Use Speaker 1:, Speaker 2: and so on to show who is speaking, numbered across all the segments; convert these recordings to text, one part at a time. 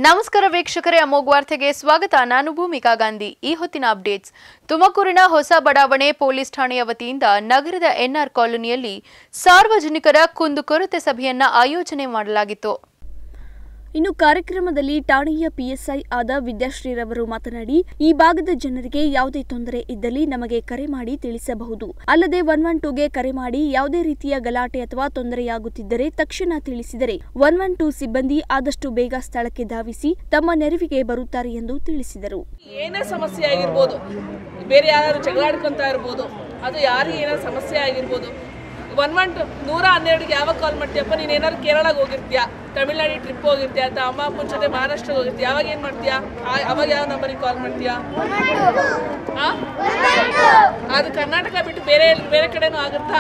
Speaker 1: ನಮಸ್ಕಾರ ವೀಕ್ಷಕರೇ ಅಮೋಘ್ ವಾರ್ತೆಗೆ ಸ್ವಾಗತ ನಾನು ಭೂಮಿಕಾ ಗಾಂಧಿ ಈ ಹೊತ್ತಿನ ಅಪ್ಡೇಟ್ಸ್ ತುಮಕೂರಿನ ಹೊಸ ಬಡಾವಣೆ ಪೊಲೀಸ್ ಠಾಣೆಯ ವತಿಯಿಂದ ನಗರದ ಎನ್ಆರ್ ಕಾಲೋನಿಯಲ್ಲಿ ಸಾರ್ವಜನಿಕರ ಕುಂದುಕೊರತೆ ಸಭೆಯನ್ನ ಆಯೋಜನೆ ಮಾಡಲಾಗಿತ್ತು
Speaker 2: ಇನ್ನು ಕಾರ್ಯಕ್ರಮದಲ್ಲಿ ಠಾಣೆಯ ಪಿಎಸ್ಐ ಆದ ವಿದ್ಯಾಶ್ರೀರವರು ಮಾತನಾಡಿ ಈ ಭಾಗದ ಜನರಿಗೆ ಯಾವುದೇ ತೊಂದರೆ ಇದ್ದಲ್ಲಿ ನಮಗೆ ಕರೆ ಮಾಡಿ ತಿಳಿಸಬಹುದು ಅಲ್ಲದೆ ಒನ್ ಒನ್ ಟೂಗೆ ಕರೆ ಮಾಡಿ ಯಾವುದೇ ರೀತಿಯ ಗಲಾಟೆ ಅಥವಾ ತೊಂದರೆಯಾಗುತ್ತಿದ್ದರೆ ತಕ್ಷಣ ತಿಳಿಸಿದರೆ ಒನ್ ಒನ್ ಟೂ ಸಿಬ್ಬಂದಿ ಆದಷ್ಟು ಬೇಗ ಸ್ಥಳಕ್ಕೆ ಧಾವಿಸಿ ತಮ್ಮ ನೆರವಿಗೆ ಬರುತ್ತಾರೆ ಎಂದು ತಿಳಿಸಿದರು
Speaker 3: ಏನೇ ಸಮಸ್ಯೆ ಆಗಿರ್ಬೋದು ಬೇರೆ ಯಾರು ಜಗಳಾಡ್ಕೊಂತ ಇರ್ಬೋದು ಅದು ಯಾರಿಗೆ ಏನಾದ್ರು ಸಮಸ್ಯೆ ಆಗಿರ್ಬೋದು ಒನ್ ಒನ್ ಟು ನೂರ ಹನ್ನೆರಡಿಗೆ ಯಾವಾಗ ಕಾಲ್ ಮಾಡ್ತೀಯಪ್ಪ ನೀನು ಏನಾದ್ರು ಕೇರಳಗೆ ಹೋಗಿರ್ತೀಯಾ ತಮಿಳ್ನಾಡಿಗೆ ಟ್ರಿಪ್ ಹೋಗಿರ್ತೀಯ ಅಥವಾ ಅಮ್ಮ ಅಪ್ಪನ ಜೊತೆ ಮಹಾರಾಷ್ಟ್ರಕ್ಕೆ ಹೋಗಿರ್ತೀಯ ಯಾವಾಗ ಏನು ಮಾಡ್ತೀಯಾ ಆ- ಅವಾಗ ಯಾವ ನಂಬರಿಗೆ ಕಾಲ್ ಮಾಡ್ತೀಯಾ ಆ? ಅದು ಕರ್ನಾಟಕ ಬಿಟ್ಟು ಬೇರೆ ಬೇರೆ ಕಡೆನೂ ಆಗುತ್ತಾ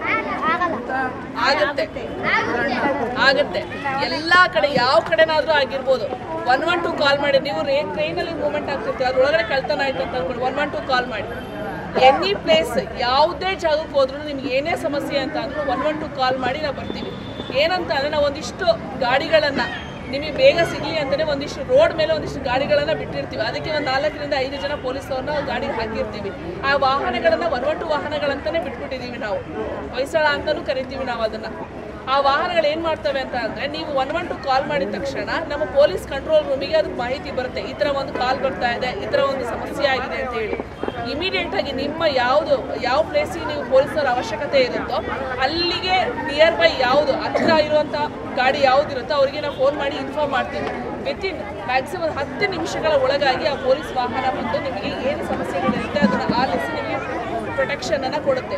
Speaker 3: ಆಗುತ್ತೆ ಆಗುತ್ತೆ ಎಲ್ಲಾ ಕಡೆ ಯಾವ ಕಡೆನಾದ್ರೂ ಆಗಿರ್ಬೋದು ಒನ್ ಒನ್ ಟು ಕಾಲ್ ಮಾಡಿ ನೀವು ರೇ ಟ್ರೈನಲ್ಲಿ ಮೂವ್ಮೆಂಟ್ ಆಗ್ತಿರ್ತೀವಿ ಅದ್ರೊಳಗಡೆ ಕಳ್ತನ ಆಯ್ತು ಅಂತ ಅನ್ಕೊಂಡು ಒನ್ ಒನ್ ಟು ಕಾಲ್ ಮಾಡಿ ಎನಿ ಪ್ಲೇಸ್ ಯಾವುದೇ ಜಾಗಕ್ಕೆ ಹೋದ್ರೂ ನಿಮ್ಗೆ ಏನೇ ಸಮಸ್ಯೆ ಅಂತ ಅಂದ್ರೂ ಒನ್ ಒನ್ ಟು ಕಾಲ್ ಮಾಡಿ ನಾವು ಬರ್ತೀವಿ ಏನಂತ ಅಂದರೆ ನಾವು ಒಂದಿಷ್ಟು ಗಾಡಿಗಳನ್ನು ನಿಮಗೆ ಬೇಗ ಸಿಗಲಿ ಅಂತಲೇ ಒಂದಿಷ್ಟು ರೋಡ್ ಮೇಲೆ ಒಂದಿಷ್ಟು ಗಾಡಿಗಳನ್ನು ಬಿಟ್ಟಿರ್ತೀವಿ ಅದಕ್ಕೆ ಒಂದು ನಾಲ್ಕರಿಂದ ಐದು ಜನ ಪೊಲೀಸವ್ರನ್ನ ಗಾಡಿಗೆ ಹಾಕಿರ್ತೀವಿ ಆ ವಾಹನಗಳನ್ನು ಒನ್ ಒನ್ ಟು ವಾಹನಗಳಂತಾನೆ ಬಿಟ್ಬಿಟ್ಟಿದ್ದೀವಿ ನಾವು ಹೊಯ್ಸಳ ಅಂತಲೂ ಕರಿತೀವಿ ನಾವು ಅದನ್ನು ಆ ವಾಹನಗಳು ಏನು ಮಾಡ್ತವೆ ಅಂತ ಅಂದರೆ ನೀವು ಒನ್ ಒನ್ ಟು ಕಾಲ್ ಮಾಡಿದ ತಕ್ಷಣ ನಮ್ಮ ಪೊಲೀಸ್ ಕಂಟ್ರೋಲ್ ರೂಮಿಗೆ ಅದಕ್ಕೆ ಮಾಹಿತಿ ಬರುತ್ತೆ ಈ ಥರ ಒಂದು ಕಾಲ್ ಬರ್ತಾ ಇದೆ ಈ ಥರ ಒಂದು ಸಮಸ್ಯೆ ಆಗಿದೆ ಅಂತ ಹೇಳಿ ಇಮಿಡಿಯೇಟ್ ಆಗಿ ನಿಮ್ಮ ಯಾವುದು ಯಾವ ಪ್ಲೇಸಿಗೆ ನೀವು ಪೊಲೀಸರ ಅವಶ್ಯಕತೆ ಇರುತ್ತೋ ಅಲ್ಲಿಗೆ ನಿಯರ್ ಬೈ ಯಾವುದು ಹತ್ತಿರ ಇರುವಂಥ ಗಾಡಿ ಯಾವುದಿರುತ್ತೋ ಅವರಿಗೆ ನಾವು ಫೋನ್ ಮಾಡಿ ಇನ್ಫಾರ್ಮ್ ಮಾಡ್ತೀವಿ ವಿತಿನ್ ಮ್ಯಾಕ್ಸಿಮಮ್ ಹತ್ತು ನಿಮಿಷಗಳ ಒಳಗಾಗಿ ಆ ಪೊಲೀಸ್ ವಾಹನ ಬಂದು ನಿಮಗೆ ಏನು ಸಮಸ್ಯೆಗಳಿರುತ್ತೆ ಅದನ್ನು ಆಲಿಸಿ ನಿಮಗೆ ಪ್ರೊಟೆಕ್ಷನ್ ಅನ್ನು ಕೊಡುತ್ತೆ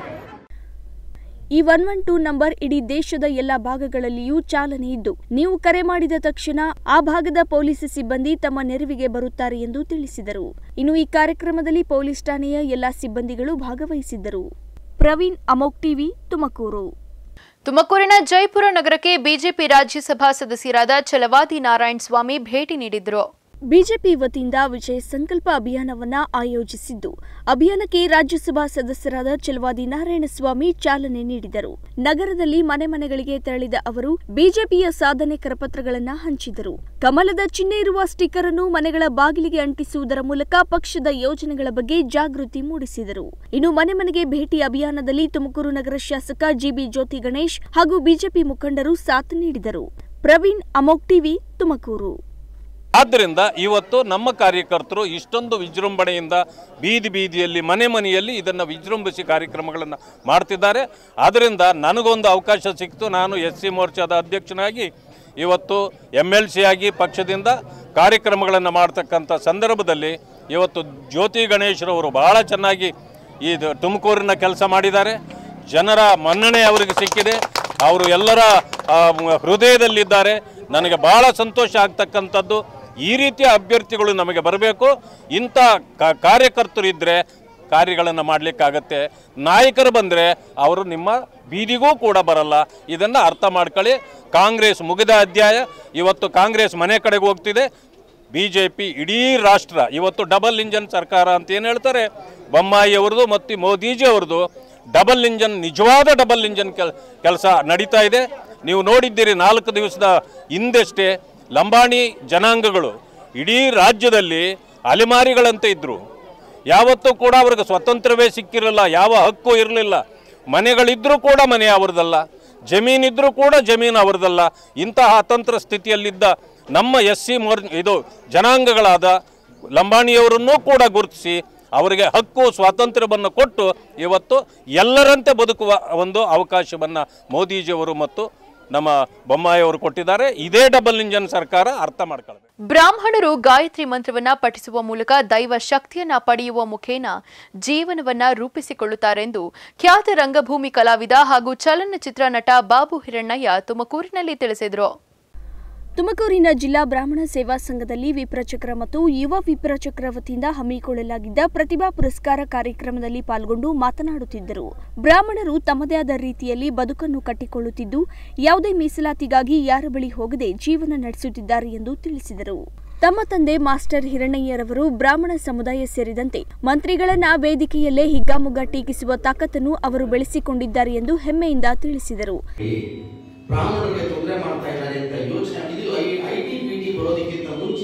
Speaker 2: ಈ ಒನ್ ಒನ್ ಟೂ ನಂಬರ್ ಇಡೀ ದೇಶದ ಎಲ್ಲ ಭಾಗಗಳಲ್ಲಿಯೂ ಚಾಲನೆ ಇದ್ದು ನೀವು ಕರೆ ಮಾಡಿದ ತಕ್ಷಣ ಆ ಭಾಗದ ಪೊಲೀಸ್ ಸಿಬ್ಬಂದಿ ತಮ್ಮ ನೆರವಿಗೆ ಬರುತ್ತಾರೆ ಎಂದು ತಿಳಿಸಿದರು ಇನ್ನು ಈ ಕಾರ್ಯಕ್ರಮದಲ್ಲಿ ಪೊಲೀಸ್ ಠಾಣೆಯ ಎಲ್ಲಾ ಸಿಬ್ಬಂದಿಗಳು ಭಾಗವಹಿಸಿದ್ದರು ಪ್ರವೀಣ್ ಅಮೋಕ್ ಟಿವಿ ತುಮಕೂರು
Speaker 1: ತುಮಕೂರಿನ ಜೈಪುರ ನಗರಕ್ಕೆ ಬಿಜೆಪಿ ರಾಜ್ಯಸಭಾ ಸದಸ್ಯರಾದ ಛಲವಾದಿ ನಾರಾಯಣ ಸ್ವಾಮಿ ಭೇಟಿ ನೀಡಿದ್ರು
Speaker 2: ಬಿಜೆಪಿ ವತಿಯಿಂದ ವಿಜಯ ಸಂಕಲ್ಪ ಅಭಿಯಾನವನ್ನ ಆಯೋಜಿಸಿದ್ದು ಅಭಿಯಾನಕ್ಕೆ ರಾಜ್ಯಸಭಾ ಸದಸ್ಯರಾದ ಚಲವಾದಿ ನಾರಾಯಣಸ್ವಾಮಿ ಚಾಲನೆ ನೀಡಿದರು ನಗರದಲ್ಲಿ ಮನೆ ಮನೆಗಳಿಗೆ ತೆರಳಿದ ಅವರು ಬಿಜೆಪಿಯ ಸಾಧನೆ ಕರಪತ್ರಗಳನ್ನ ಹಂಚಿದರು ಕಮಲದ ಚಿಹ್ನೆ ಇರುವ ಸ್ಟಿಕ್ಕರ್ ಅನ್ನು ಮನೆಗಳ ಬಾಗಿಲಿಗೆ ಅಂಟಿಸುವುದರ ಮೂಲಕ ಪಕ್ಷದ ಯೋಜನೆಗಳ ಬಗ್ಗೆ ಜಾಗೃತಿ ಮೂಡಿಸಿದರು ಇನ್ನು ಮನೆ ಮನೆಗೆ ಭೇಟಿ ಅಭಿಯಾನದಲ್ಲಿ ತುಮಕೂರು ನಗರ ಶಾಸಕ ಜಿಬಿ ಜ್ಯೋತಿ ಗಣೇಶ್ ಹಾಗೂ ಬಿಜೆಪಿ ಮುಖಂಡರು ಸಾಥ್ ನೀಡಿದರು ಪ್ರವೀಣ್ ಅಮೋಕ್ ಟಿವಿ ತುಮಕೂರು
Speaker 4: ಆದ್ದರಿಂದ ಇವತ್ತು ನಮ್ಮ ಕಾರ್ಯಕರ್ತರು ಇಷ್ಟೊಂದು ವಿಜೃಂಭಣೆಯಿಂದ ಬೀದಿ ಬೀದಿಯಲ್ಲಿ ಮನೆ ಮನೆಯಲ್ಲಿ ಇದನ್ನು ವಿಜೃಂಭಿಸಿ ಕಾರ್ಯಕ್ರಮಗಳನ್ನು ಮಾಡ್ತಿದ್ದಾರೆ ಆದ್ದರಿಂದ ನನಗೊಂದು ಅವಕಾಶ ಸಿಕ್ತು ನಾನು ಎಸ್ ಸಿ ಮೋರ್ಚಾದ ಅಧ್ಯಕ್ಷನಾಗಿ ಇವತ್ತು ಎಮ್ ಎಲ್ ಸಿ ಆಗಿ ಪಕ್ಷದಿಂದ ಕಾರ್ಯಕ್ರಮಗಳನ್ನು ಮಾಡ್ತಕ್ಕಂಥ ಸಂದರ್ಭದಲ್ಲಿ ಇವತ್ತು ಜ್ಯೋತಿ ಗಣೇಶ್ರವರು ಬಹಳ ಚೆನ್ನಾಗಿ ಇದು ತುಮಕೂರಿನ ಕೆಲಸ ಮಾಡಿದ್ದಾರೆ ಜನರ ಮನ್ನಣೆ ಅವರಿಗೆ ಸಿಕ್ಕಿದೆ ಅವರು ಎಲ್ಲರ ಆ, ಮ್, ಹೃದಯದಲ್ಲಿದ್ದಾರೆ ನನಗೆ ಬಹಳ ಸಂತೋಷ ಆಗ್ತಕ್ಕಂಥದ್ದು ಈ ರೀತಿಯ ಅಭ್ಯರ್ಥಿಗಳು ನಮಗೆ ಬರಬೇಕು ಇಂಥ ಕ- ಕಾರ್ಯಕರ್ತರು ಇದ್ದರೆ ಕಾರ್ಯಗಳನ್ನು ಮಾಡಲಿಕ್ಕಾಗತ್ತೆ ನಾಯಕರು ಬಂದರೆ ಅವರು ನಿಮ್ಮ ಬೀದಿಗೂ ಕೂಡ ಬರಲ್ಲ ಇದನ್ನು ಅರ್ಥ ಮಾಡ್ಕೊಳ್ಳಿ ಕಾಂಗ್ರೆಸ್ ಮುಗಿದ ಅಧ್ಯಾಯ ಇವತ್ತು ಕಾಂಗ್ರೆಸ್ ಮನೆ ಕಡೆಗೆ ಹೋಗ್ತಿದೆ ಬಿ ಜೆ ಪಿ ಇಡೀ ರಾಷ್ಟ್ರ ಇವತ್ತು ಡಬಲ್ ಇಂಜನ್ ಸರ್ಕಾರ ಅಂತ ಏನು ಹೇಳ್ತಾರೆ ಬೊಮ್ಮಾಯಿ ಅವ್ರದ್ದು ಮತ್ತು ಮೋದಿಜಿ ಅವ್ರದ್ದು ಡಬಲ್ ಇಂಜನ್ ನಿಜವಾದ ಡಬಲ್ ಇಂಜನ್ ಕೆಲ್ ಕೆಲಸ ನಡೀತಾ ಇದೆ ನೀವು ನೋಡಿದ್ದೀರಿ ನಾಲ್ಕು ದಿವಸದ ಹಿಂದಷ್ಟೇ ಲಂಬಾಣಿ ಜನಾಂಗಗಳು ಇಡೀ ರಾಜ್ಯದಲ್ಲಿ ಅಲೆಮಾರಿಗಳಂತೆ ಇದ್ದರು ಯಾವತ್ತೂ ಕೂಡ ಅವ್ರಿಗೆ ಸ್ವತಂತ್ರವೇ ಸಿಕ್ಕಿರಲಿಲ್ಲ ಯಾವ ಹಕ್ಕು ಇರಲಿಲ್ಲ ಮನೆಗಳಿದ್ರೂ ಕೂಡ ಮನೆ ಅವ್ರದ್ದಲ್ಲ ಜಮೀನಿದ್ರೂ ಕೂಡ ಜಮೀನು ಅವ್ರದ್ದಲ್ಲ ಇಂತಹ ಅತಂತ್ರ ಸ್ಥಿತಿಯಲ್ಲಿದ್ದ ನಮ್ಮ ಎಸ್ ಸಿ ಮೋರ್ ಇದು ಜನಾಂಗಗಳಾದ ಲಂಬಾಣಿಯವರನ್ನೂ ಕೂಡ ಗುರುತಿಸಿ ಅವರಿಗೆ ಹಕ್ಕು ಸ್ವಾತಂತ್ರ್ಯವನ್ನು ಕೊಟ್ಟು ಇವತ್ತು ಎಲ್ಲರಂತೆ ಬದುಕುವ ಒಂದು ಅವಕಾಶವನ್ನು ಮೋದಿಜಿಯವರು ಮತ್ತು ನಮ್ಮ ಬೊಮ್ಮಾಯಿಯವರು ಕೊಟ್ಟಿದ್ದಾರೆ ಇದೇ ಡಬಲ್ ಇಂಜನ್ ಸರ್ಕಾರ ಅರ್ಥ ಮಾಡ್ಕೊಳ್ಬೇಕು
Speaker 1: ಬ್ರಾಹ್ಮಣರು ಗಾಯತ್ರಿ ಮಂತ್ರವನ್ನ ಪಠಿಸುವ ಮೂಲಕ ದೈವ ಶಕ್ತಿಯನ್ನ ಪಡೆಯುವ ಮುಖೇನ ಜೀವನವನ್ನ ರೂಪಿಸಿಕೊಳ್ಳುತ್ತಾರೆಂದು ಖ್ಯಾತ ರಂಗಭೂಮಿ ಕಲಾವಿದ ಹಾಗೂ ಚಲನಚಿತ್ರ ನಟ ಬಾಬು ಹಿರಣ್ಣಯ್ಯ ತುಮಕೂರಿನಲ್ಲಿ ತಿಳಿಸಿದರು
Speaker 2: ತುಮಕೂರಿನ ಜಿಲ್ಲಾ ಬ್ರಾಹ್ಮಣ ಸೇವಾ ಸಂಘದಲ್ಲಿ ವಿಪ್ರಚಕ್ರ ಮತ್ತು ಯುವ ವಿಪ್ರಚಕ್ರ ವತಿಯಿಂದ ಹಮ್ಮಿಕೊಳ್ಳಲಾಗಿದ್ದ ಪ್ರತಿಭಾ ಪುರಸ್ಕಾರ ಕಾರ್ಯಕ್ರಮದಲ್ಲಿ ಪಾಲ್ಗೊಂಡು ಮಾತನಾಡುತ್ತಿದ್ದರು ಬ್ರಾಹ್ಮಣರು ತಮ್ಮದೇ ಆದ ರೀತಿಯಲ್ಲಿ ಬದುಕನ್ನು ಕಟ್ಟಿಕೊಳ್ಳುತ್ತಿದ್ದು ಯಾವುದೇ ಮೀಸಲಾತಿಗಾಗಿ ಯಾರ ಬಳಿ ಹೋಗದೆ ಜೀವನ ನಡೆಸುತ್ತಿದ್ದಾರೆ ಎಂದು ತಿಳಿಸಿದರು ತಮ್ಮ ತಂದೆ ಮಾಸ್ಟರ್ ಹಿರಣ್ಣಯ್ಯರವರು ಬ್ರಾಹ್ಮಣ ಸಮುದಾಯ ಸೇರಿದಂತೆ ಮಂತ್ರಿಗಳನ್ನ ವೇದಿಕೆಯಲ್ಲೇ ಹಿಗ್ಗಾಮುಗ್ಗಾ ಟೀಕಿಸುವ ತಾಕತ್ತನ್ನು ಅವರು ಬೆಳೆಸಿಕೊಂಡಿದ್ದಾರೆ ಎಂದು ಹೆಮ್ಮೆಯಿಂದ ತಿಳಿಸಿದರು
Speaker 5: ಬ್ರಾಹ್ಮಣರಿಗೆ ತೊಂದರೆ ಮಾಡ್ತಾ ಇದ್ದಾರೆ ಅಂತ ಯೋಚನೆ ಇದು ಐ ಟಿ ಪಿ ಟಿ ಬರೋದಕ್ಕಿಂತ ಮುಂಚೆ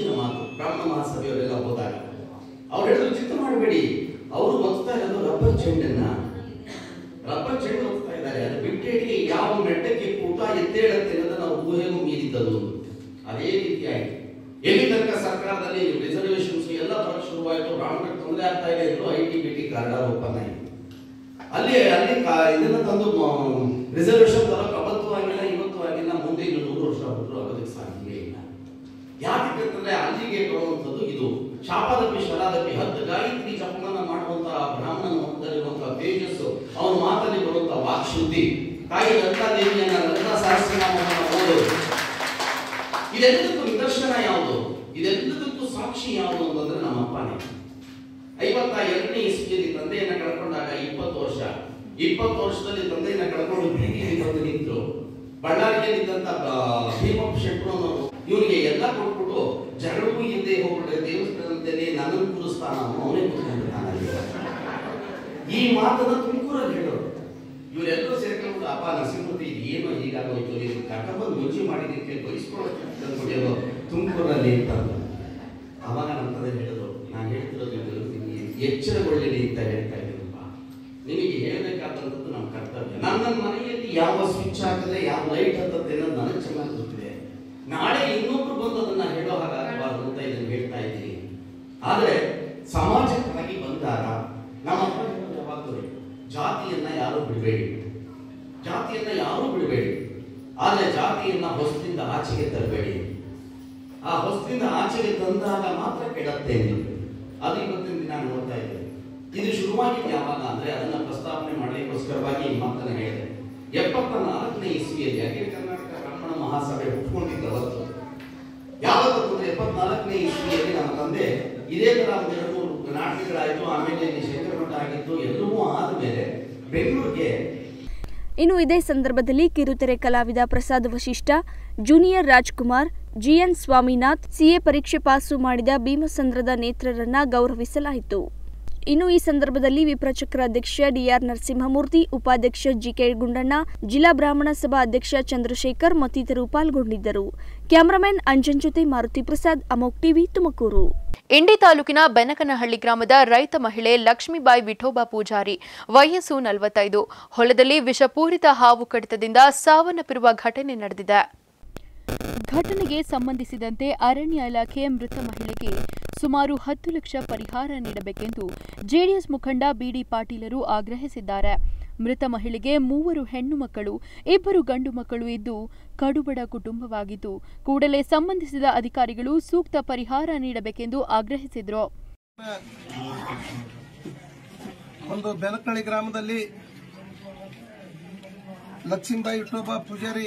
Speaker 5: ಚೆಂಡನ್ನ ರಬ್ಬರ್ ಚೆಂಡು ಹೋಗ್ತಾ ಇದ್ದಾರೆ ಅದು ಬಿಟ್ಟೇಟಿಗೆ ಯಾವ ಮೆಟ್ಟಕ್ಕೆ ಕೂಟ ಎದ್ದೇಳುತ್ತೆ ಅನ್ನೋದನ್ನ ನಾವು ಊಹೆಗೂ ಮೀರಿದ್ದದು ಅದೇ ರೀತಿಯಾಗಿ ಎಲ್ಲಿ ತನಕ ಸರ್ಕಾರದಲ್ಲಿ ರಿಸರ್ವೇಶನ್ಸ್ ಎಲ್ಲ ಬರಕ್ ಶುರುವಾಯಿತು ರಾಮಕ್ಕೆ ತೊಂದರೆ ಆಗ್ತಾ ಇದೆ ಎಂದು I T B T corridor open ಆಯಿತು ಅಲ್ಲಿ ಅಲ್ಲಿ ಕಾ- ಇದನ್ನ ತಂದು ರಿಸರ್ವೇಶನ್ ತರಕ್ಕೆ ಅವತ್ತು ಆಗಿಲ್ಲ ಇವತ್ತು ಆಗಿಲ್ಲ ಮುಂದೆ ಇನ್ನು ನೂರು ವರ್ಷ ಬಿಟ್ಟರು ಆಗೋದಕ್ಕೆ ಸಾಧ್ಯವೇ ಇಲ್ಲ ಯಾಕೆ ಅಂತಂದ್ರೆ ಅಲ್ಲಿಗೆ ಬರುವಂಥದ್ದು ಇದು ಶಾಪಾದಪಿ ಶರಾದಪಿ ಹತ್ತು ಗಾಯತ್ರಿ ಜಪನ ಮಾಡುವಂತಹ ಬ್ರಾಹ್ಮಣನ ಮುಖದಲ್ಲಿರುವಂತಹ ತೇಜಸ್ಸು ಅವನ ಮಾತಲ್ಲಿ ಬರುವಂತಹ ವಾಕ್ಶುದ್ಧಿ ತಾಯಿ ಲಲಿತಾ ದೇವಿಯನ್ನ ಲಲಿತಾ ಸಹಸ್ರನಾಮವನ್ನು ಓದೋದು ಇದೆಲ್ಲದಕ್ಕೂ ನಿದರ್ಶನ ಯಾವುದು ಇದೆಲ್ಲದಕ್ಕೂ ಸಾಕ್ಷಿ ಯಾವುದು ಅಂತಂದ್ರೆ ನಮ್ಮ ಅಪ್ಪನೇ ಐವತ್ತ ಎರಡನೇ ಇಸ್ವಿಯಲ್ಲಿ ತಂದೆಯನ್ನ ಕಳ್ಕೊಂಡಾಗ ಇಪ್ಪತ್ತು ವರ್ಷ ಇಪ್ಪತ್ತು ವರ್ಷದಲ್ಲಿ ತಂದೆಯನ್ನ ಕಳ್ಕೊಂಡು ಬೀದಿಯಲ್ಲಿ ಬಂದು ನಿಂತು ಬಳ್ಳಾರಿಯಲ್ಲಿದ್ದಂತ ಬ- ಭೀಮಪ್ಪ ಶೆಟ್ಟರು ಅನ್ನೋರು ಇವನಿಗೆ ಎಲ್ಲ ಕೊಟ್ಬಿಟ್ಟು ಜಗಳಕ್ಕೂ ಹಿಂದೆ ಹೋಗ್ಬಿಟ್ರೆ ದೇವಸ್ಥಾನದಲ್ಲಿ ನನ್ನನ್ನು ಕೂರಿಸ್ತಾನ ಅವನು ಅವನೇ ಕೂತ್ಕೊಂಡಿರ್ತಾನ ಈ ಮಾತನ್ನ ತುಮಕೂರಲ್ಲಿ ಹೇಳೋರು ಇವರೆಲ್ಲರೂ ಸೇರ್ಕೊಂಡು ಅಪ್ಪ ನರಸಿಂಹಮೂರ್ತಿ ಇದು ಏನೋ ಹೀಗಾಗೋಯ್ತು ನೀವು ಕರ್ಕೊಂಡ್ಬಂದು ಮುಂಚೆ ಮಾಡಿದ್ದಕ್ಕೆ ಬಯಸ್ಕೊಳ್ಳೋದು ತುಮಕೂರಲ್ಲಿ ಅಂತಂದು ಅವಾಗ ನಮ್ಮ ತಂದೆ ಹೇಳಿದ್ರು ನಾನು ಹೇಳ್ತಿರೋದು ಇದು ನಿಮಗೆ ಎಚ್ಚರಗೊಳ್ಳಿರಿ ಅಂತ ಹೇಳ್ತಾ ಇದ್ದೀನಪ್ಪ ನಿಮಗೆ ಹೇಳಬೇಕಾದಂಥದ್ದು ನಮ್ಮ ಕರ್ತವ್ಯ ನನ್ನ ಮನೆಯಲ್ಲಿ ಯಾವ ಸ್ವಿಚ್ ಹಾಕಿದ್ರೆ ಯಾವ ಲೈಟ್ ಹತ್ತತ್ತೆ ಅನ್ನೋದು ನನಗೆ ಚೆನ್ನಾಗಿ ಗೊತ್ತಿದೆ ನಾಳೆ ಇನ್ನೊಬ್ರು ಬಂದು ಅದನ್ನ ಹೇಳೋ ಹಾಗಾಗಬಾರ್ದು ಅಂತ ಇದನ್ನು ಹೇಳ್ತಾ ಇದ್ದೀನಿ ಆದರೆ ಸಮಾಜಕ್ಕಾಗಿ ಬಂದಾಗ ನಮ್ಮ ಅಪ್ಪ ಹೇಳೋದು ಯಾವಾಗಲೂ ಜಾತಿಯನ್ನ ಯಾರು ಬಿಡಬೇಡಿ ಜಾತಿಯನ್ನ ಯಾರು ಬಿಡಬೇಡಿ ಆದರೆ ಜಾತಿಯನ್ನ ಹೊಸದಿಂದ ಆಚೆಗೆ ತರಬೇಡಿ ಆ ಹೊಸದಿಂದ ಆಚೆಗೆ ತಂದಾಗ ಮಾತ್ರ ಕೆಡತ್ತೆ ನೀವು ಅದು ಇವತ್ತಿನ ದಿನ ನೋಡ್ತಾ ಇದ್ದೇವೆ ಇದು ಶುರುವಾಗಿದ್ದು ಯಾವಾಗ ಅಂದ್ರೆ ಅದನ್ನ ಪ್ರಸ್ತಾವನೆ ಮಾಡಲಿಕ್ಕೋಸ್ಕರವಾಗಿ ಈ ಮಾತನ್ನ ಹೇಳಿದೆ ಎಪ್ಪತ್ತ ನಾಲ್ಕನೇ ಇಸ್ವಿಯಲ್ಲಿ ಅಖಿಲ ಕರ್ನಾಟಕ ಬ್ರಾಹ್ಮಣ ಮಹಾಸಭೆ ಹುಟ್ಕೊಂಡಿದ್ದ ಅವತ್ತು ಯಾವತ್ತು ಅಂದ್ರೆ ಎಪ್ಪತ್ನಾಲ್ಕನೇ ಇಸ್ವಿಯಲ್ಲಿ ನಮ್ಮ ತಂದೆ ಇದೇ ತರ ಒಂದು ಎರಡು ಮೂರು ನಾಟಕಗಳಾಯ್ತು ಆಮೇಲೆ ಇಲ್ಲಿ ಶಂಕರಮಠ ಆಗಿತ್ತು ಎಲ್ಲವೂ ಆದ್ಮೇಲೆ ಬೆಂಗಳೂರಿಗೆ
Speaker 2: ಇನ್ನು ಇದೇ ಸಂದರ್ಭದಲ್ಲಿ ಕಿರುತೆರೆ ಕಲಾವಿದ Prasad Vasishta junior Rajkumar GN Swaminath CA ಪರೀಕ್ಷೆ ಪಾಸು ಮಾಡಿದ ಭೀಮಸಂದ್ರದ ನೇತ್ರರನ್ನ ಗೌರವಿಸಲಾಯಿತು ಇನ್ನು ಈ ಸಂದರ್ಭದಲ್ಲಿ ವಿಪ್ರಚಕ್ರ ಅಧ್ಯಕ್ಷ ಡಿಆರ್ ನರಸಿಂಹಮೂರ್ತಿ ಉಪಾಧ್ಯಕ್ಷ ಜಿಕೆ ಗುಂಡಣ್ಣ ಜಿಲ್ಲಾ ಬ್ರಾಹ್ಮಣ ಸಭಾ ಅಧ್ಯಕ್ಷ ಚಂದ್ರಶೇಖರ್ ಮತ್ತಿತರರು ಪಾಲ್ಗೊಂಡಿದ್ದರು ಕ್ಯಾಮರಾಮನ್ ಅಂಜನ್ ಜೊತೆ ಮಾರುತಿ ಪ್ರಸಾದ್ ಅಮೋಕ್ ಟಿವಿ ತುಮಕೂರು
Speaker 1: ಇಂಡಿ ತಾಲೂಕಿನ ಬೆನಕನಹಳ್ಳಿ ಗ್ರಾಮದ ರೈತ ಮಹಿಳೆ ಲಕ್ಷ್ಮೀಬಾಯಿ ವಿಠೋಬಾ ಪೂಜಾರಿ ವಯಸ್ಸು ನಲವತ್ತೈದು ಹೊಲದಲ್ಲಿ ವಿಷಪೂರಿತ ಹಾವು ಕಡಿತದಿಂದ ಸಾವನ್ನಪ್ಪಿರುವ ಘಟನೆ ನಡೆದಿದೆ ಘಟನೆಗೆ ಸಂಬಂಧಿಸಿದಂತೆ ಅರಣ್ಯ ಇಲಾಖೆ ಮೃತ ಮಹಿಳೆಗೆ ಸುಮಾರು ಹತ್ತು ಲಕ್ಷ ಪರಿಹಾರ ನೀಡಬೇಕೆಂದು ಜೆಡಿಎಸ್ ಮುಖಂಡ ಬಿಡಿ ಪಾಟೀಲರು ಆಗ್ರಹಿಸಿದ್ದಾರೆ ಮೃತ ಮಹಿಳೆಗೆ ಮೂವರು ಹೆಣ್ಣು ಮಕ್ಕಳು ಇಬ್ಬರು ಗಂಡು ಮಕ್ಕಳು ಇದ್ದು ಕಡುಬಡ ಕುಟುಂಬವಾಗಿದ್ದು ಕೂಡಲೇ ಸಂಬಂಧಿಸಿದ ಅಧಿಕಾರಿಗಳು ಸೂಕ್ತ ಪರಿಹಾರ ನೀಡಬೇಕೆಂದು ಆಗ್ರಹಿಸಿದರು
Speaker 6: ಒಂದು ಬೆನಕಳ್ಳಿ ಗ್ರಾಮದಲ್ಲಿ ಲಕ್ಷ್ಮೀಬಾಯಿ ವಿಠೋಬಾ ಪೂಜಾರಿ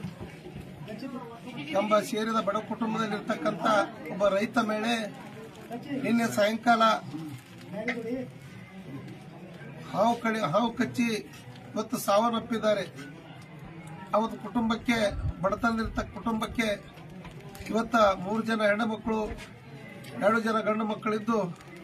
Speaker 6: ಎಂಬ ಸೇರಿದ ಬಡ ಕುಟುಂಬದಲ್ಲಿರ್ತಕ್ಕಂಥ ಒಬ್ಬ ರೈತ ಮಹಿಳೆ ನಿನ್ನೆ ಸಾಯಂಕಾಲ ಹಾವು ಕಡಿ ಹಾವು ಕಚ್ಚಿ ಇವತ್ತು ಸಾವನ್ನಪ್ಪಿದ್ದಾರೆ ಅವತ್ತು ಕುಟುಂಬಕ್ಕೆ ಬಡತನದಲ್ಲಿರ್ತಕ್ಕ ಕುಟುಂಬಕ್ಕೆ ಇವತ್ತ ಮೂರು ಜನ ಹೆಣ್ಣು ಮಕ್ಕಳು ಎರಡು ಜನ ಗಂಡು ಮಕ್ಕಳಿದ್ದು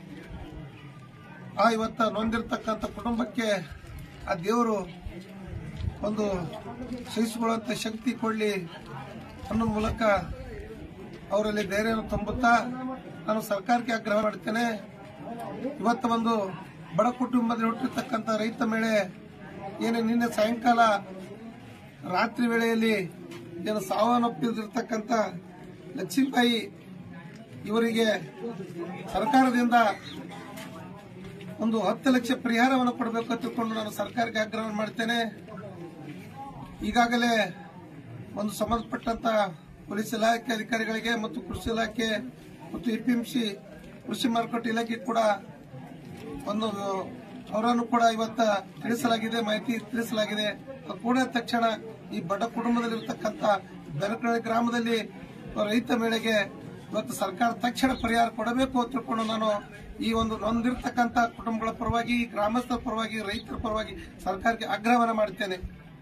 Speaker 6: ಆ ಇವತ್ತ ನೊಂದಿರ್ತಕ್ಕಂಥ ಕುಟುಂಬಕ್ಕೆ ಆ ದೇವರು ಒಂದು ಸಹಿಸಿಕೊಳ್ಳುವಂತ ಶಕ್ತಿ ಕೊಡಲಿ ಅನ್ನೋ ಮೂಲಕ ಅವರಲ್ಲಿ ಧೈರ್ಯವನ್ನು ತುಂಬುತ್ತಾ ನಾನು ಸರ್ಕಾರಕ್ಕೆ ಆಗ್ರಹ ಮಾಡ್ತೇನೆ ಇವತ್ತು ಒಂದು ಬಡ ಕುಟುಂಬದಲ್ಲಿ ಹುಟ್ಟಿರ್ತಕ್ಕಂಥ ರೈತ ಮಹಿಳೆ ಏನು ನಿನ್ನೆ ಸಾಯಂಕಾಲ ರಾತ್ರಿ ವೇಳೆಯಲ್ಲಿ ಏನು ಸಾವನ್ನಪ್ಪಿದಿರ್ತಕ್ಕಂಥ ಲಕ್ಷ್ಮೀಬಾಯಿ ಇವರಿಗೆ ಸರ್ಕಾರದಿಂದ ಒಂದು ಹತ್ತು ಲಕ್ಷ ಪರಿಹಾರವನ್ನು ಕೊಡಬೇಕು ಅಂತ ತಿಳ್ಕೊಂಡು ನಾನು ಸರ್ಕಾರಕ್ಕೆ ಆಗ್ರಹ ಮಾಡ್ತೇನೆ ಈಗಾಗಲೇ ಒಂದು ಸಂಬಂಧಪಟ್ಟಂತ ಪೊಲೀಸ್ ಇಲಾಖೆ ಅಧಿಕಾರಿಗಳಿಗೆ ಮತ್ತು ಕೃಷಿ ಇಲಾಖೆ ಮತ್ತು ಎಪಿಎಂಸಿ ಕೃಷಿ ಮಾರುಕಟ್ಟೆ ಇಲಾಖೆ ಕೂಡ ಒಂದು ಅವರನ್ನು ಕೂಡ ಇವತ್ತ ತಿಳಿಸಲಾಗಿದೆ ಮಾಹಿತಿ ತಿಳಿಸಲಾಗಿದೆ ಕೂಡ ತಕ್ಷಣ ಈ ಬಡ ಕುಟುಂಬದಲ್ಲಿರ್ತಕ್ಕಂಥ ಬೆನಕಳ್ಳಿ ಗ್ರಾಮದಲ್ಲಿ ರೈತ ಮೇಳೆಗೆ ಇವತ್ತು ಸರ್ಕಾರ ತಕ್ಷಣ ಪರಿಹಾರ ಕೊಡಬೇಕು ಅಂತ ತಿಳ್ಕೊಂಡು ನಾನು ಈ ಒಂದು ನೊಂದಿರ್ತಕ್ಕಂಥ ಕುಟುಂಬಗಳ ಪರವಾಗಿ ಗ್ರಾಮಸ್ಥರ ಪರವಾಗಿ ರೈತರ ಪರವಾಗಿ ಸರ್ಕಾರಕ್ಕೆ ಆಗ್ರಹವನ್ನು ಮಾಡುತ್ತೇನೆ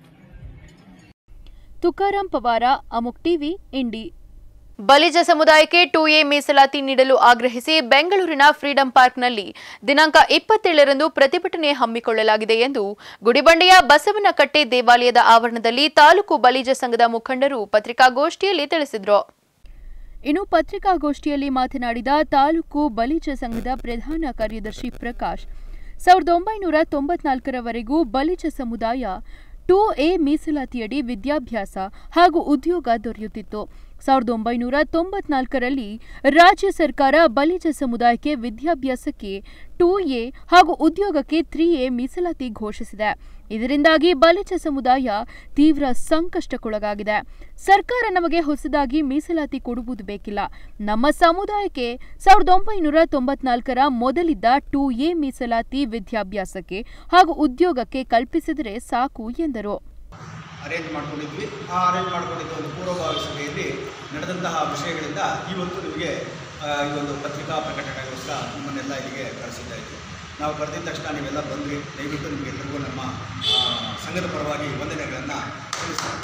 Speaker 1: ತುಕಾರಾಂ ಪವಾರ ಅಮುಕ್ ಟಿವಿ ಇಂಡಿ ಬಲಿಜ ಸಮುದಾಯಕ್ಕೆ ಟು ಎ ಮೀಸಲಾತಿ ನೀಡಲು ಆಗ್ರಹಿಸಿ ಬೆಂಗಳೂರಿನ ಫ್ರೀಡಂ ಪಾರ್ಕ್ನಲ್ಲಿ ದಿನಾಂಕ ಇಪ್ಪತ್ತೇಳರಂದು ಪ್ರತಿಭಟನೆ ಹಮ್ಮಿಕೊಳ್ಳಲಾಗಿದೆ ಎಂದು ಗುಡಿಬಂಡೆಯ ಬಸವನಕಟ್ಟೆ ದೇವಾಲಯದ ಆವರಣದಲ್ಲಿ ತಾಲೂಕು ಬಲಿಜ ಸಂಘದ ಮುಖಂಡರು ಪತ್ರಿಕಾಗೋಷ್ಠಿಯಲ್ಲಿ ತಿಳಿಸಿದರು ಇನ್ನು ಪತ್ರಿಕಾಗೋಷ್ಠಿಯಲ್ಲಿ ಮಾತನಾಡಿದ ತಾಲೂಕು ಬಲಿಜ ಸಂಘದ ಪ್ರಧಾನ ಕಾರ್ಯದರ್ಶಿ ಪ್ರಕಾಶ್ ಸಾವಿರದ ಒಂಬೈನೂರ ತೊಂಬತ್ನಾಲ್ಕರವರೆಗೂ ಬಲಿಜ ಸಮುದಾಯ ಟೂ ಎ ಮೀಸಲಾತಿಯಡಿ ವಿದ್ಯಾಭ್ಯಾಸ ಹಾಗೂ ಉದ್ಯೋಗ ದೊರೆಯುತ್ತಿತ್ತು ಸಾವಿರದ ಒಂಬೈನೂರ ತೊಂಬತ್ನಾಲ್ಕರಲ್ಲಿ ರಾಜ್ಯ ಸರ್ಕಾರ ಬಲಿಜ ಸಮುದಾಯಕ್ಕೆ ವಿದ್ಯಾಭ್ಯಾಸಕ್ಕೆ ಟೂ ಎ ಹಾಗೂ ಉದ್ಯೋಗಕ್ಕೆ ತ್ರೀ ಎ ಮೀಸಲಾತಿ ಘೋಷಿಸಿದೆ ಇದರಿಂದಾಗಿ ಬಲಿಜ ಸಮುದಾಯ ತೀವ್ರ ಸಂಕಷ್ಟಕ್ಕೊಳಗಾಗಿದೆ ಸರ್ಕಾರ ನಮಗೆ ಹೊಸದಾಗಿ ಮೀಸಲಾತಿ ಕೊಡುವುದು ಬೇಕಿಲ್ಲ ನಮ್ಮ ಸಮುದಾಯಕ್ಕೆ ಸಾವಿರದ ಒಂಬೈನೂರ ತೊಂಬತ್ನಾಲ್ಕರ ಮೊದಲಿದ್ದ ಟೂ ಎ ಮೀಸಲಾತಿ ವಿದ್ಯಾಭ್ಯಾಸಕ್ಕೆ ಹಾಗೂ ಉದ್ಯೋಗಕ್ಕೆ ಕಲ್ಪಿಸಿದರೆ ಸಾಕು ಎಂದರು
Speaker 7: ಅರೇಂಜ್ ಮಾಡ್ಕೊಂಡಿದ್ವಿ ಆ ಅರೇಂಜ್ ಮಾಡ್ಕೊಂಡಿದ್ದ ಒಂದು ಪೂರ್ವಭಾವಿ ಸಭೆಯಲ್ಲಿ ನಡೆದಂತಹ ವಿಷಯಗಳಿಂದ ಇವತ್ತು ನಿಮಗೆ ಆ, ಈ ಒಂದು ಪತ್ರಿಕಾ ಪ್ರಕಟಣೆಗೋಸ್ಕರ ನಿಮ್ಮನ್ನೆಲ್ಲ ಇಲ್ಲಿಗೆ ಕರೆಸಿದ್ದಾಯಿತು ನಾವು ಕರೆದಿದ ತಕ್ಷಣ ನೀವೆಲ್ಲ ಬಂದ್ರಿ ದಯವಿಟ್ಟು ನಿಮಗೆಲ್ಲರಿಗೂ ನಮ್ಮ ಆ, ಸಂಘದ ಪರವಾಗಿ ವಂದನೆಗಳನ್ನು ತಿಳಿಸ್ತೀನಿ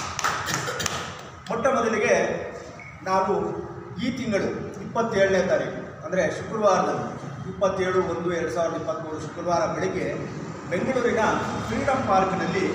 Speaker 7: ಮೊಟ್ಟ ಮೊದಲಿಗೆ ನಾವು ಈ ತಿಂಗಳು ಇಪ್ಪತ್ತೇಳನೇ ತಾರೀಕು ಅಂದರೆ ಶುಕ್ರವಾರದಂದು ಇಪ್ಪತ್ತೇಳು ಒಂದು ಎರಡು ಸಾವಿರದ ಇಪ್ಪತ್ತ್ಮೂರು ಶುಕ್ರವಾರ ಬೆಳಗ್ಗೆ ಬೆಂಗಳೂರಿನ ಫ್ರೀಡಮ್ ಪಾರ್ಕ್ನಲ್ಲಿ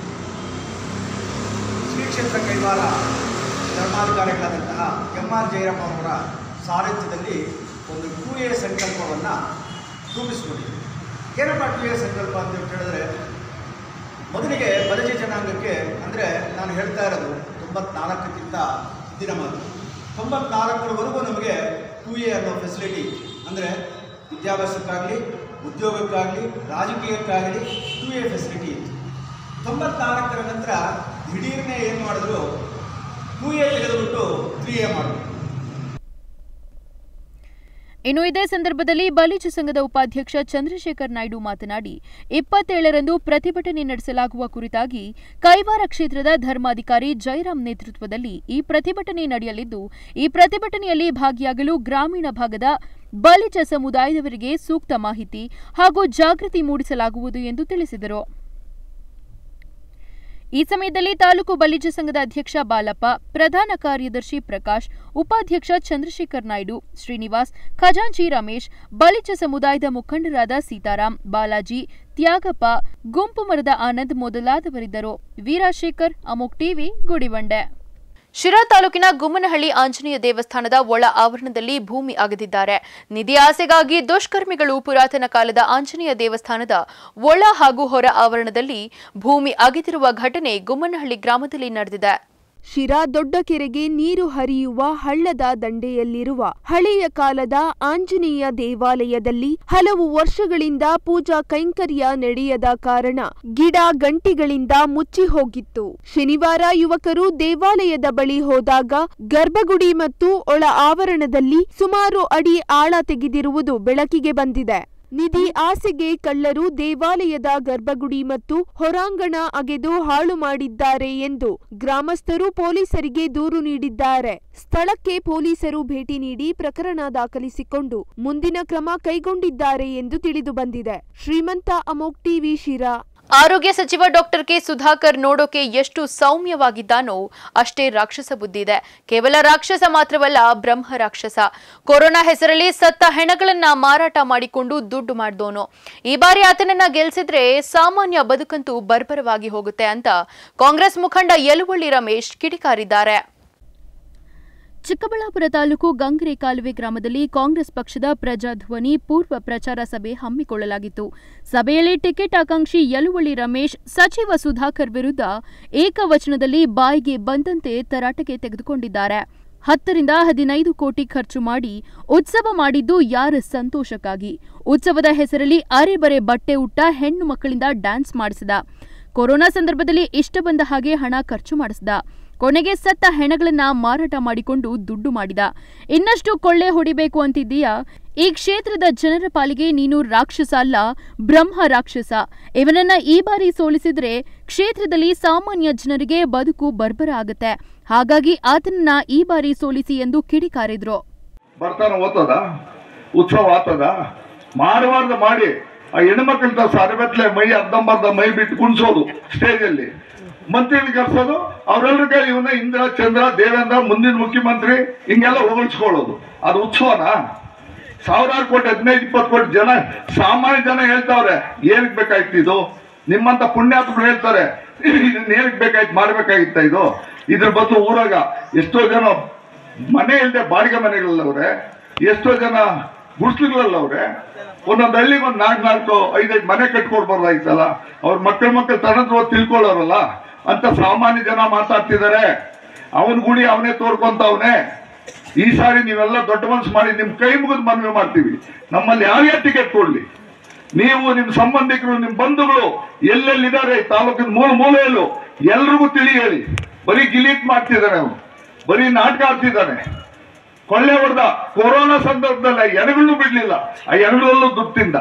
Speaker 7: ಶ್ರೀ ಕ್ಷೇತ್ರ ಕೈವಾರ ಧರ್ಮಾಧಿಕಾರಿಗಳಾದಂತಹ ಎಂ ಆರ್ ಜಯರಾಮ್ ಅವರ ಸಾರಥ್ಯದಲ್ಲಿ ಒಂದು ಟೂ ಎ ಸಂಕಲ್ಪವನ್ನು ರೂಪಿಸಿಕೊಂಡಿದೆ ಏನಪ್ಪ ಟೂ ಎ ಸಂಕಲ್ಪ ಅಂತ ಹೇಳಿದ್ರೆ ಮೊದಲಿಗೆ ಬಲಜ ಜನಾಂಗಕ್ಕೆ ಅಂದರೆ ನಾನು ಹೇಳ್ತಾ ಇರೋದು ತೊಂಬತ್ನಾಲ್ಕಕ್ಕಿಂತ ಹಿಂದಿನ ಮಾತು ತೊಂಬತ್ನಾಲ್ಕರವರೆಗೂ ನಮಗೆ ಟೂ ಎ ಅನ್ನೋ ಫೆಸಿಲಿಟಿ ಅಂದರೆ ವಿದ್ಯಾಭ್ಯಾಸಕ್ಕಾಗಲಿ ಉದ್ಯೋಗಕ್ಕಾಗಲಿ ರಾಜಕೀಯಕ್ಕಾಗಲಿ ಟೂ ಎ ಫೆಸಿಲಿಟಿ ಇತ್ತು ತೊಂಬತ್ನಾಲ್ಕರ ನಂತರ ದಿಢೀರ್ನೆ ಏನು ಮಾಡಿದ್ರು ಟೂ ಎ ತೆಗೆದುಬಿಟ್ಟು ತ್ರೀ ಎ ಮಾಡಿದ್ರು
Speaker 1: ಇನ್ನು ಇದೇ ಸಂದರ್ಭದಲ್ಲಿ ಬಲಿಜ ಸಂಘದ ಉಪಾಧ್ಯಕ್ಷ ಚಂದ್ರಶೇಖರ್ ನಾಯ್ಡು ಮಾತನಾಡಿ ಇಪ್ಪತ್ತೇಳರಂದು ಪ್ರತಿಭಟನೆ ನಡೆಸಲಾಗುವ ಕುರಿತಾಗಿ ಕೈವಾರ ಕ್ಷೇತ್ರದ ಧರ್ಮಾಧಿಕಾರಿ ಜಯರಾಮ್ ನೇತೃತ್ವದಲ್ಲಿ ಈ ಪ್ರತಿಭಟನೆ ನಡೆಯಲಿದ್ದು ಈ ಪ್ರತಿಭಟನೆಯಲ್ಲಿ ಭಾಗಿಯಾಗಲು ಗ್ರಾಮೀಣ ಭಾಗದ ಬಲಿಜ ಸಮುದಾಯದವರಿಗೆ ಸೂಕ್ತ ಮಾಹಿತಿ ಹಾಗೂ ಜಾಗೃತಿ ಮೂಡಿಸಲಾಗುವುದು ಎಂದು ತಿಳಿಸಿದರು ಈ ಸಮಯದಲ್ಲಿ ತಾಲೂಕು ಬಲಿಜ ಸಂಘದ ಅಧ್ಯಕ್ಷ ಬಾಲಪ್ಪ ಪ್ರಧಾನ ಕಾರ್ಯದರ್ಶಿ ಪ್ರಕಾಶ್ ಉಪಾಧ್ಯಕ್ಷ ಚಂದ್ರಶೇಖರ್ ನಾಯ್ಡು ಶ್ರೀನಿವಾಸ್ ಖಜಾಂಚಿ ರಮೇಶ್ ಬಲಿಜ ಸಮುದಾಯದ ಮುಖಂಡರಾದ ಸೀತಾರಾಮ್ ಬಾಲಾಜಿ ತ್ಯಾಗಪ್ಪ ಗುಂಪು ಮರದ ಆನಂದ್ ಮೊದಲಾದವರಿದ್ದರು ವೀರಾಶೇಖರ್ ಅಮೋಕ್ ಟಿವಿ ಗುಡಿಬಂಡೆ ಶಿರಾ ತಾಲೂಕಿನ ಗುಮ್ಮನಹಳ್ಳಿ ಆಂಜನೇಯ ದೇವಸ್ಥಾನದ ಒಳ ಆವರಣದಲ್ಲಿ ಭೂಮಿ ಅಗೆದಿದ್ದಾರೆ ನಿಧಿ ಆಸೆಗಾಗಿ ದುಷ್ಕರ್ಮಿಗಳು ಪುರಾತನ ಕಾಲದ ಆಂಜನೇಯ ದೇವಸ್ಥಾನದ ಒಳ ಹಾಗೂ ಹೊರ ಆವರಣದಲ್ಲಿ ಭೂಮಿ ಅಗೆದಿರುವ ಘಟನೆ ಗುಮ್ಮನಹಳ್ಳಿ ಗ್ರಾಮದಲ್ಲಿ ನಡೆದಿದೆ
Speaker 2: ಶಿರಾ ದೊಡ್ಡ ಕೆರೆಗೆ ನೀರು ಹರಿಯುವ ಹಳ್ಳದ ದಂಡೆಯಲ್ಲಿರುವ ಹಳೆಯ ಕಾಲದ ಆಂಜನೇಯ ದೇವಾಲಯದಲ್ಲಿ ಹಲವು ವರ್ಷಗಳಿಂದ ಪೂಜಾ ಕೈಂಕರ್ಯ ನಡೆಯದ ಕಾರಣ ಗಿಡ ಗಂಟಿಗಳಿಂದ ಮುಚ್ಚಿ ಹೋಗಿತ್ತು ಶನಿವಾರ ಯುವಕರು ದೇವಾಲಯದ ಬಳಿ ಹೋದಾಗ ಗರ್ಭಗುಡಿ ಮತ್ತು ಒಳ ಆವರಣದಲ್ಲಿ ಸುಮಾರು ಅಡಿ ಆಳ ತೆಗೆದಿರುವುದು ಬೆಳಕಿಗೆ ಬಂದಿದೆ ನಿಧಿ ಆಸೆಗೆ ಕಳ್ಳರು ದೇವಾಲಯದ ಗರ್ಭಗುಡಿ ಮತ್ತು ಹೊರಾಂಗಣ ಅಗೆದು ಹಾಳು ಮಾಡಿದ್ದಾರೆ ಎಂದು ಗ್ರಾಮಸ್ಥರು ಪೊಲೀಸರಿಗೆ ದೂರು ನೀಡಿದ್ದಾರೆ ಸ್ಥಳಕ್ಕೆ ಪೊಲೀಸರು ಭೇಟಿ ನೀಡಿ ಪ್ರಕರಣ ದಾಖಲಿಸಿಕೊಂಡು ಮುಂದಿನ ಕ್ರಮ ಕೈಗೊಂಡಿದ್ದಾರೆ ಎಂದು ತಿಳಿದು ಬಂದಿದೆ ಶ್ರೀಮಂತ ಅಮೋಕ್ ಟಿವಿ ಶಿರಾ
Speaker 1: ಆರೋಗ್ಯ ಸಚಿವ ಡಾಕ್ಟರ್ ಕೆ ಸುಧಾಕರ್ ನೋಡೋಕೆ ಎಷ್ಟು ಸೌಮ್ಯವಾಗಿದ್ದಾನೋ ಅಷ್ಟೇ ರಾಕ್ಷಸ ಬುದ್ಧಿ ಇದೆ ಕೇವಲ ರಾಕ್ಷಸ ಮಾತ್ರವಲ್ಲ ಬ್ರಹ್ಮ ರಾಕ್ಷಸ ಕೊರೋನಾ ಹೆಸರಲ್ಲಿ ಸತ್ತ ಹೆಣಗಳನ್ನ ಮಾರಾಟ ಮಾಡಿಕೊಂಡು ದುಡ್ಡು ಮಾಡಿದೋನು ಈ ಬಾರಿ ಆತನನ್ನ ಗೆಲ್ಸಿದ್ರೆ ಸಾಮಾನ್ಯ ಬದುಕಂತೂ ಬರ್ಬರವಾಗಿ ಹೋಗುತ್ತೆ ಅಂತ ಕಾಂಗ್ರೆಸ್ ಮುಖಂಡ ಯಲುವಳ್ಳಿ ರಮೇಶ್ ಕಿಡಿಕಾರಿದ್ದಾರೆ ಚಿಕ್ಕಬಳ್ಳಾಪುರ ತಾಲೂಕು ಗಂಗರೆ ಕಾಲುವೆ ಗ್ರಾಮದಲ್ಲಿ ಕಾಂಗ್ರೆಸ್ ಪಕ್ಷದ ಪ್ರಜಾಧ್ವನಿ ಪೂರ್ವ ಪ್ರಚಾರ ಸಭೆ ಹಮ್ಮಿಕೊಳ್ಳಲಾಗಿತ್ತು ಸಭೆಯಲ್ಲಿ ಟಿಕೆಟ್ ಆಕಾಂಕ್ಷಿ ಯಲುವಳ್ಳಿ ರಮೇಶ್ ಸಚಿವ ಸುಧಾಕರ್ ವಿರುದ್ಧ ಏಕವಚನದಲ್ಲಿ ಬಾಯಿಗೆ ಬಂದಂತೆ ತರಾಟೆಗೆ ತೆಗೆದುಕೊಂಡಿದ್ದಾರೆ ಹತ್ತರಿಂದ ಹದಿನೈದು ಕೋಟಿ ಖರ್ಚು ಮಾಡಿ ಉತ್ಸವ ಮಾಡಿದ್ದು ಯಾರ ಸಂತೋಷಕ್ಕಾಗಿ ಉತ್ಸವದ ಹೆಸರಲ್ಲಿ ಅರೆಬರೆ ಬಟ್ಟೆ ಉಟ್ಟ ಹೆಣ್ಣು ಮಕ್ಕಳಿಂದ ಡ್ಯಾನ್ಸ್ ಮಾಡಿಸಿದ ಕೊರೋನಾ ಸಂದರ್ಭದಲ್ಲಿ ಇಷ್ಟ ಬಂದ ಹಾಗೆ ಹಣ ಖರ್ಚು ಮಾಡಿಸಿದ ಕೊನೆಗೆ ಸತ್ತ ಹೆಣಗಳನ್ನ ಮಾರಾಟ ಮಾಡಿಕೊಂಡು ದುಡ್ಡು ಮಾಡಿದ ಇನ್ನಷ್ಟು ಕೊಳ್ಳೆ ಹೊಡಿಬೇಕು ಅಂತಿದ್ದೀಯಾ ಈ ಕ್ಷೇತ್ರದ ಜನರ ಪಾಲಿಗೆ ನೀನು ರಾಕ್ಷಸ ಅಲ್ಲ ಬ್ರಹ್ಮ ರಾಕ್ಷಸ ಇವನನ್ನ ಈ ಬಾರಿ ಸೋಲಿಸಿದ್ರೆ ಕ್ಷೇತ್ರದಲ್ಲಿ ಸಾಮಾನ್ಯ ಜನರಿಗೆ ಬದುಕು ಬರ್ಬರ ಆಗತ್ತೆ ಹಾಗಾಗಿ ಆತನನ್ನ ಈ ಬಾರಿ ಸೋಲಿಸಿ ಎಂದು ಕಿಡಿಕಾರಿದ್ರು
Speaker 8: ಬರ್ತಾನ ಓದ್ತದ ಉತ್ಸವ ಆಗ್ತದ ಮಾಡಬಾರ್ದು ಮಾಡಿ ಆ ಹೆಣ್ಮಕ್ಳಿಂದ ಸರಬೆತ್ಲೆ ಮೈ ಅರ್ಧಂಬರ್ಧ ಮೈ ಬಿಟ್ಟು ಕುಣಿಸೋದು ಸ್ಟೇಜಲ್ಲಿ ಮಂತ್ರಿಗಳು ಕರ್ಸೋದು ಅವರೆಲ್ಲರಿಗೆ ಇವನ್ನ ಇಂದ್ರ ಚಂದ್ರ ದೇವೇಂದ್ರ ಮುಂದಿನ ಮುಖ್ಯಮಂತ್ರಿ ಹಿಂಗೆಲ್ಲ ಹೊಗಳಿಸ್ಕೊಳ್ಳೋದು ಅದು ಉತ್ಸವನಾ ಸಾವಿರಾರು ಕೋಟಿ ಹದಿನೈದು ಇಪ್ಪತ್ತು ಕೋಟಿ ಜನ ಸಾಮಾನ್ಯ ಜನ ಹೇಳ್ತಾವ್ರೆ ಏನಕ್ಕೆ ಬೇಕಾಯ್ತು ಇದು ನಿಮ್ಮಂತ ಪುಣ್ಯಾತ್ಮರು ಹೇಳ್ತಾರೆ ಇದನ್ನ ಏನಕ್ಕೆ ಬೇಕಾಯ್ತು ಮಾಡ್ಬೇಕಾಗಿತ್ತ ಇದು ಇದ್ರ ಬದಲು ಊರಾಗ ಎಷ್ಟೋ ಜನ ಮನೆ ಇಲ್ಲದೆ ಬಾಡಿಗೆ ಮನೆಗಳಲ್ಲವ್ರೆ ಎಷ್ಟೋ ಜನ ಗುಡ್ಸ್ಲಿಗಳಲ್ಲ ಅವ್ರೆ ಒಂದೊಂದು ಹಳ್ಳಿಗೆ ಒಂದು ನಾಲ್ಕು ನಾಲ್ಕು ಐದೈದು ಮನೆ ಕಟ್ಕೊಡ್ಬಾರ್ದಾಯ್ತಲ್ಲ ಅವ್ರ ಮಕ್ಕಳ ಮಕ್ಕಳು ತನತ್ರ ತಿಳ್ಕೊಳ್ಳೋರಲ್ಲ ಅಂತ ಸಾಮಾನ್ಯ ಜನ ಮಾತಾಡ್ತಿದ್ದಾರೆ ಅವನ ಗುಡಿ ಅವನೇ ತೋರ್ಕೊಂತವನೆ ಈ ಸಾರಿ ನೀವೆಲ್ಲ ದೊಡ್ಡ ಮನಸ್ಸು ಮಾಡಿ ನಿಮ್ ಕೈ ಮುಗಿದು ಮನವಿ ಮಾಡ್ತೀವಿ ನಮ್ಮಲ್ಲಿ ಯಾರ್ಯಾರು ಟಿಕೆಟ್ ಕೊಡ್ಲಿ ನೀವು ನಿಮ್ ಸಂಬಂಧಿಕರು ನಿಮ್ ಬಂಧುಗಳು ಎಲ್ಲೆಲ್ಲಿದ್ದಾರೆ ಈ ತಾಲೂಕಿನ ಮೂಲ ಮೂಲೆಯಲ್ಲೂ ಎಲ್ರಿಗೂ ತಿಳಿ ಹೇಳಿ ಬರೀ ಗಿಲೀಟ್ ಮಾಡ್ತಿದ್ದಾನೆ ಅವನು ಬರೀ ನಾಟಕ ಆಡ್ತಿದ್ದಾನೆ ಕೊಳ್ಳೆ ಹೊಡೆದ ಕೊರೋನಾ ಸಂದರ್ಭದಲ್ಲಿ ಎಣಗಳನ್ನು ಬಿಡ್ಲಿಲ್ಲ ಆ ಎಣಗಳಲ್ಲೂ ದುಡ್ಡು ತಿಂದ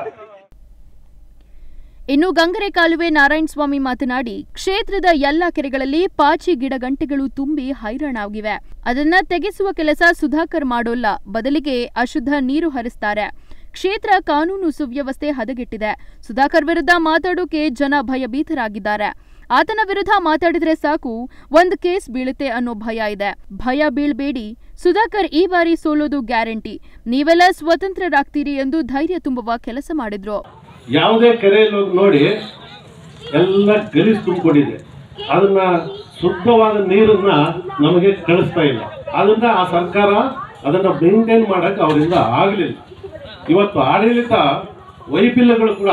Speaker 2: ಇನ್ನು ಗಂಗರೆ ಕಾಲುವೆ ನಾರಾಯಣಸ್ವಾಮಿ ಮಾತನಾಡಿ ಕ್ಷೇತ್ರದ ಎಲ್ಲಾ ಕೆರೆಗಳಲ್ಲಿ ಪಾಚಿ ಗಿಡಗಂಟೆಗಳು ತುಂಬಿ ಹೈರಾಣಾಗಿವೆ ಅದನ್ನ ತೆಗೆಸುವ ಕೆಲಸ ಸುಧಾಕರ್ ಮಾಡೋಲ್ಲ ಬದಲಿಗೆ ಅಶುದ್ಧ ನೀರು ಹರಿಸ್ತಾರೆ ಕ್ಷೇತ್ರ ಕಾನೂನು ಸುವ್ಯವಸ್ಥೆ ಹದಗೆಟ್ಟಿದೆ ಸುಧಾಕರ್ ವಿರುದ್ಧ ಮಾತಾಡೋಕೆ ಜನ ಭಯಭೀತರಾಗಿದ್ದಾರೆ ಆತನ ವಿರುದ್ಧ ಮಾತಾಡಿದ್ರೆ ಸಾಕು ಒಂದ್ ಕೇಸ್ ಬೀಳುತ್ತೆ ಅನ್ನೋ ಭಯ ಇದೆ ಭಯ ಬೀಳ್ಬೇಡಿ ಸುಧಾಕರ್ ಈ ಬಾರಿ ಸೋಲೋದು ಗ್ಯಾರಂಟಿ ನೀವೆಲ್ಲ ಸ್ವತಂತ್ರರಾಗ್ತೀರಿ ಎಂದು ಧೈರ್ಯ ತುಂಬುವ ಕೆಲಸ ಮಾಡಿದ್ರು
Speaker 9: ಯಾವುದೇ ಕೆರೆಯಲ್ಲಿ ಹೋಗಿ ನೋಡಿ ಎಲ್ಲ ಗಲೀಜು ತುಂಬಿಕೊಂಡಿದೆ ಅದನ್ನ ಶುದ್ಧವಾದ ನೀರನ್ನ ನಮಗೆ ಕಳಿಸ್ತಾ ಇಲ್ಲ ಅದನ್ನ ಆ ಸರ್ಕಾರ ಅದನ್ನ ಮೇಂಟೈನ್ ಮಾಡಕ್ ಅವರಿಂದ ಆಗಲಿಲ್ಲ ಇವತ್ತು ಆಡಳಿತ ವೈಫಲ್ಯಗಳು ಕೂಡ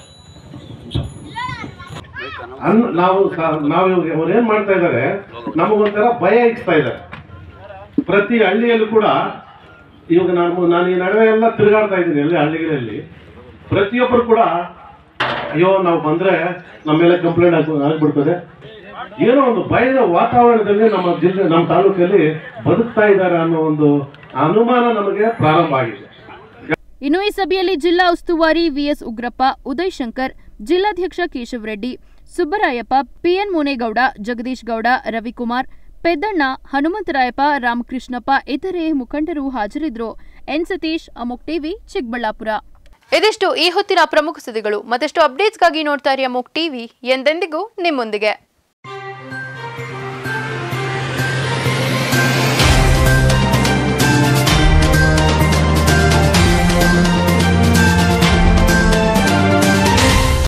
Speaker 9: ಅನ್ ನಾವು ಸ- ನಾವು ಇವಾಗ ಅವ್ರು ಏನ್ ಮಾಡ್ತಾ ಇದ್ದಾರೆ ನಮಗೊಂಥರ ಭಯ ಇಕ್ಸ್ತಾ ಇದ್ದಾರೆ ಪ್ರತಿ ಹಳ್ಳಿಯಲ್ಲೂ ಕೂಡ ಇವಾಗ ನಾನು ನಾನು ಈ ನಡುವೆ ಎಲ್ಲ ತಿರುಗಾಡ್ತಾ ಇದ್ದೀನಿ ಎಲ್ಲ ಹಳ್ಳಿಗಳಲ್ಲಿ ಪ್ರತಿಯೊಬ್ಬರು ಕೂಡ ಅಯ್ಯೋ ನಾವು ಬಂದ್ರೆ ನಮ್ಮ ಮೇಲೆ ಕಂಪ್ಲೇಂಟ್ ಆಗ್ ಆಗ್ಬಿಡ್ತದೆ ಏನೋ ಒಂದು ಭಯದ ವಾತಾವರಣದಲ್ಲಿ ನಮ್ಮ ಜಿಲ್ಲೆ ನಮ್ಮ ತಾಲೂಕಲ್ಲಿ ಬದುಕ್ತಾ ಇದ್ದಾರೆ ಅನ್ನೋ ಒಂದು ಅನುಮಾನ ನಮಗೆ ಪ್ರಾರಂಭ ಆಗಿದೆ
Speaker 2: ಇನ್ನು ಈ ಸಭೆಯಲ್ಲಿ ಜಿಲ್ಲಾ ಉಸ್ತುವಾರಿ ವಿಎಸ್ ಉಗ್ರಪ್ಪ ಉದಯ್ ಶಂಕರ್ ಜಿಲ್ಲಾಧ್ಯಕ್ಷ ಕೇಶವ್ ರೆಡ್ಡಿ ಸುಬ್ಬರಾಯಪ್ಪ ಪಿಎನ್ ಮುನೇಗೌಡ ಜಗದೀಶ್ ಗೌಡ ರವಿಕುಮಾರ್ ಪೆದ್ದಣ್ಣ ಹನುಮಂತರಾಯಪ್ಪ ರಾಮಕೃಷ್ಣಪ್ಪ ಇತರೆ ಮುಖಂಡರು ಹಾಜರಿದ್ದರು ಎನ್ ಸತೀಶ್ ಅಮೋಕ್ ಟಿವಿ ಚಿಕ್ಕಬಳ್ಳಾಪುರ
Speaker 1: ಇದಿಷ್ಟು ಈ ಹೊತ್ತಿನ ಪ್ರಮುಖ ಸುದ್ದಿಗಳು ಮತ್ತಷ್ಟು ಅಪ್ಡೇಟ್ಸ್ಗಾಗಿ ನೋಡ್ತಾ ಇರಿ ಅಮೋಕ್ ಟಿವಿ ಎಂದೆಂದಿಗೂ ನಿಮ್ಮೊಂದಿಗೆ